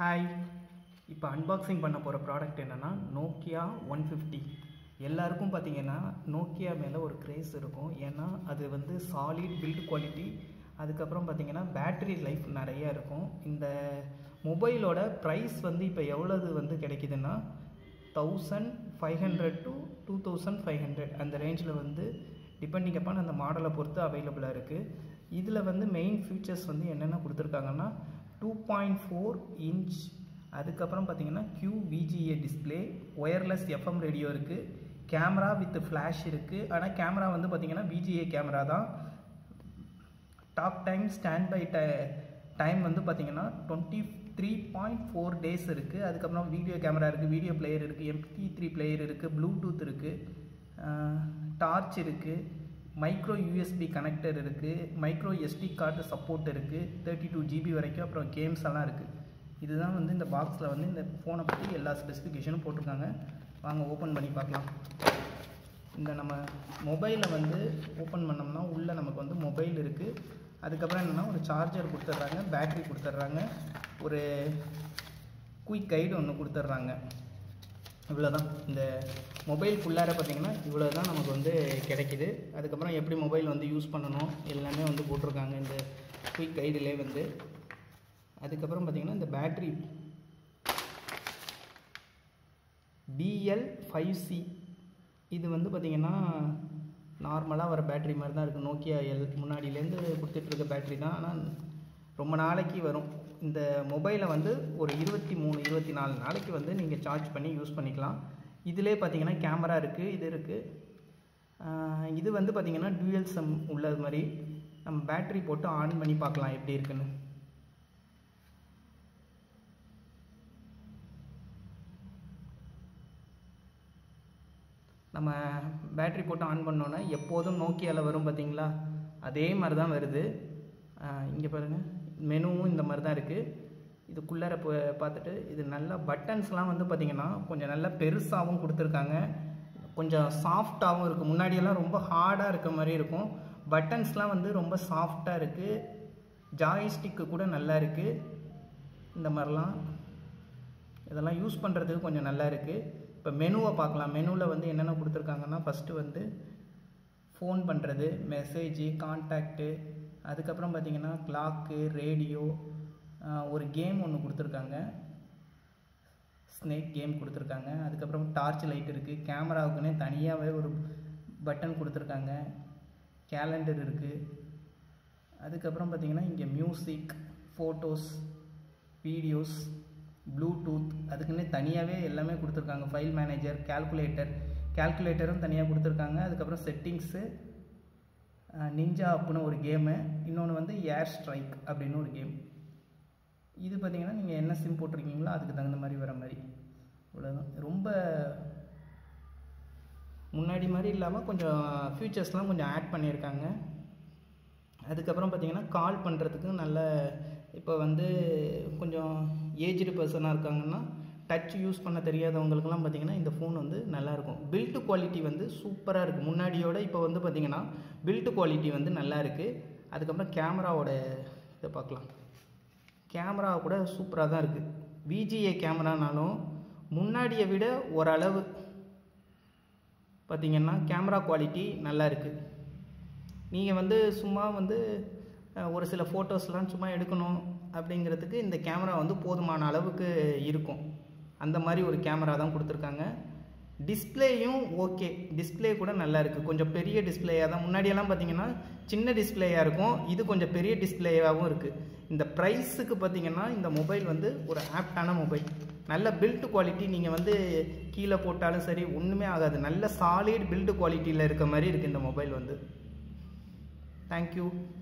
hi இப்போ unboxing பண்ண போகிற ப்ராடக்ட் என்னென்னா நோக்கியா ஒன் ஃபிஃப்டி எல்லாருக்கும் பார்த்தீங்கன்னா நோக்கியா மேலே ஒரு கிரேஸ் இருக்கும் ஏன்னா அது வந்து சாலிட் பில்ட் குவாலிட்டி அதுக்கப்புறம் பார்த்தீங்கன்னா பேட்டரி லைஃப் நிறைய இருக்கும் இந்த மொபைலோட ப்ரைஸ் வந்து இப்போ எவ்வளவு வந்து கிடைக்குதுன்னா thousand five hundred to two thousand five hundred அந்த ரேஞ்சில் வந்து டிபெண்டிங் அப்பான் அந்த மாடலை பொறுத்து அவைலபிளாக இருக்குது இதில் வந்து மெயின் ஃபீச்சர்ஸ் வந்து என்னென்ன கொடுத்துருக்காங்கன்னா டூ பாயிண்ட் ஃபோர் இன்ச் அதுக்கப்புறம் பார்த்தீங்கன்னா Q VGA display wireless FM radio இருக்குது கேமரா வித் ஃப்ளாஷ் இருக்குது ஆனால் கேமரா வந்து பார்த்தீங்கன்னா விஜிஏ கேமரா தான் டாக் டைம் ஸ்டாண்ட் பை டை டைம் வந்து பார்த்தீங்கன்னா twenty three point four days இருக்குது அதுக்கப்புறம் வீடியோ கேமரா இருக்குது வீடியோ பிளேயர் இருக்குது எம்பி த்ரீ பிளேயர் இருக்குது ப்ளூடூத் இருக்குது டார்ச் இருக்குது மைக்ரோ யூஎஸ்பி கனெக்டர் இருக்குது மைக்ரோ எஸ்டி கார்டு சப்போர்ட் இருக்குது தேர்ட்டி டூ ஜிபி வரைக்கும் அப்புறம் கேம்ஸ் எல்லாம் இருக்குது இதுதான் வந்து இந்த பாக்ஸில் வந்து இந்த ஃபோனை பற்றி எல்லா ஸ்பெசிஃபிகேஷனும் போட்டிருக்காங்க வாங்க ஓப்பன் பண்ணி பார்க்கலாம் இந்த நம்ம மொபைலை வந்து ஓப்பன் பண்ணோம்னா உள்ளே நமக்கு வந்து மொபைல் இருக்குது அதுக்கப்புறம் என்னென்னா ஒரு சார்ஜர் கொடுத்துட்றாங்க பேட்ரி கொடுத்துட்றாங்க ஒரு குயிக் கைடு ஒன்று கொடுத்துட்றாங்க இவ்வளோதான் இந்த மொபைலுக்குள்ளார பார்த்தீங்கன்னா இவ்வளோ தான் நமக்கு வந்து கிடைக்கிது அதுக்கப்புறம் எப்படி மொபைல் வந்து யூஸ் பண்ணணும் எல்லாமே வந்து போட்டிருக்காங்க இந்த குயிக் கைடிலே வந்து அதுக்கப்புறம் பார்த்தீங்கன்னா இந்த பேட்ரி பிஎல் ஃபைவ் சி இது வந்து பார்த்திங்கன்னா நார்மலாக வர பேட்ரி மாதிரி தான் இருக்குது நோக்கியா எல் முன்னாடியிலேருந்து கொடுத்துட்ருக்க பேட்ரி தான் ஆனால் ரொம்ப நாளைக்கு வரும் இந்த மொபைலை வந்து ஒரு இருபத்தி மூணு இருபத்தி நாலு நாளைக்கு வந்து நீங்கள் சார்ஜ் பண்ணி யூஸ் பண்ணிக்கலாம் இதிலே பார்த்தீங்கன்னா கேமரா இருக்குது இது இருக்குது இது வந்து பார்த்திங்கன்னா டூயல் சம் உள்ளது மாதிரி நம்ம பேட்ரி போட்டு ஆன் பண்ணி பார்க்கலாம் எப்படி இருக்குன்னு நம்ம பேட்ரி போட்டு ஆன் பண்ணோன்னே எப்போதும் நோக்கியாவில் வரும் பார்த்தீங்களா அதே மாதிரி தான் வருது இங்கே பாருங்கள் மெனுவும் இந்த மாதிரி தான் இருக்குது இதுக்குள்ளார இப்போ பார்த்துட்டு இது நல்லா பட்டன்ஸ்லாம் வந்து பார்த்திங்கன்னா கொஞ்சம் நல்லா பெருசாகவும் கொடுத்துருக்காங்க கொஞ்சம் சாஃப்டாகவும் இருக்குது முன்னாடியெல்லாம் ரொம்ப ஹார்டாக இருக்க மாதிரி இருக்கும் பட்டன்ஸ்லாம் வந்து ரொம்ப சாஃப்டாக இருக்குது ஜாய்ஸ்டிக்கு கூட நல்லா இருக்குது இந்த மாதிரிலாம் இதெல்லாம் யூஸ் பண்ணுறதுக்கு கொஞ்சம் நல்லா இருக்குது இப்போ மெனுவை பார்க்கலாம் மெனுவில் வந்து என்னென்ன கொடுத்துருக்காங்கன்னா ஃபஸ்ட்டு வந்து ஃபோன் பண்ணுறது மெசேஜு கான்டாக்டு அதுக்கப்புறம் பார்த்திங்கன்னா கிளாக்கு ரேடியோ ஒரு கேம் ஒன்று கொடுத்துருக்காங்க ஸ்னேக் கேம் கொடுத்துருக்காங்க அதுக்கப்புறம் டார்ச் லைட் இருக்குது கேமராவுக்குன்னே தனியாகவே ஒரு பட்டன் கொடுத்துருக்காங்க கேலண்டர் இருக்குது அதுக்கப்புறம் பார்த்திங்கன்னா இங்கே மியூசிக் ஃபோட்டோஸ் வீடியோஸ் ப்ளூடூத் அதுக்குன்னே தனியாகவே எல்லாமே கொடுத்துருக்காங்க ஃபைல் மேனேஜர் கேல்குலேட்டர் கேல்குலேட்டரும் தனியாக கொடுத்துருக்காங்க அதுக்கப்புறம் செட்டிங்ஸு நிஞ்சா அப்புன்னு ஒரு கேமு இன்னொன்று வந்து ஏர் ஸ்ட்ரைக் அப்படின்னு ஒரு கேம் இது பார்த்திங்கன்னா நீங்கள் என்ன சிம் போட்டிருக்கீங்களோ அதுக்கு தகுந்த மாதிரி வர மாதிரி இவ்வளோதான் ரொம்ப முன்னாடி மாதிரி இல்லாமல் கொஞ்சம் ஃபியூச்சர்ஸ்லாம் கொஞ்சம் ஆட் பண்ணியிருக்காங்க அதுக்கப்புறம் பார்த்திங்கன்னா கால் பண்ணுறதுக்கு நல்ல இப்போ வந்து கொஞ்சம் ஏஜ்டு பர்சனாக இருக்காங்கன்னா டச் யூஸ் பண்ண தெரியாதவங்களுக்குலாம் பார்த்திங்கன்னா இந்த ஃபோன் வந்து நல்லாயிருக்கும் பில்ட் குவாலிட்டி வந்து சூப்பராக இருக்குது முன்னாடியோட இப்போ வந்து பார்த்திங்கன்னா பில்ட் குவாலிட்டி வந்து நல்லா இருக்குது அதுக்கப்புறம் கேமராவோட இதை பார்க்கலாம் கேமரா கூட சூப்பராக தான் இருக்குது விஜிஏ கேமரானாலும் முன்னாடியை விட ஓரளவு பார்த்திங்கன்னா கேமரா குவாலிட்டி நல்லா இருக்குது நீங்கள் வந்து சும்மா வந்து ஒரு சில ஃபோட்டோஸ்லாம் சும்மா எடுக்கணும் அப்படிங்கிறதுக்கு இந்த கேமரா வந்து போதுமான அளவுக்கு இருக்கும் அந்த மாதிரி ஒரு கேமரா தான் கொடுத்துருக்காங்க டிஸ்பிளேயும் ஓகே டிஸ்பிளே கூட நல்லா இருக்குது கொஞ்சம் பெரிய டிஸ்பிளேயாக தான் முன்னாடியெல்லாம் பார்த்தீங்கன்னா சின்ன டிஸ்பிளேயாக இருக்கும் இது கொஞ்சம் பெரிய டிஸ்பிளேயாகவும் இருக்குது இந்த ப்ரைஸுக்கு பார்த்தீங்கன்னா இந்த மொபைல் வந்து ஒரு ஆப்டான மொபைல் நல்ல பில்ட் குவாலிட்டி நீங்கள் வந்து கீழே போட்டாலும் சரி ஒன்றுமே ஆகாது நல்ல சாலிட் பில்டு குவாலிட்டியில் இருக்க மாதிரி இருக்குது இந்த மொபைல் வந்து தேங்க்யூ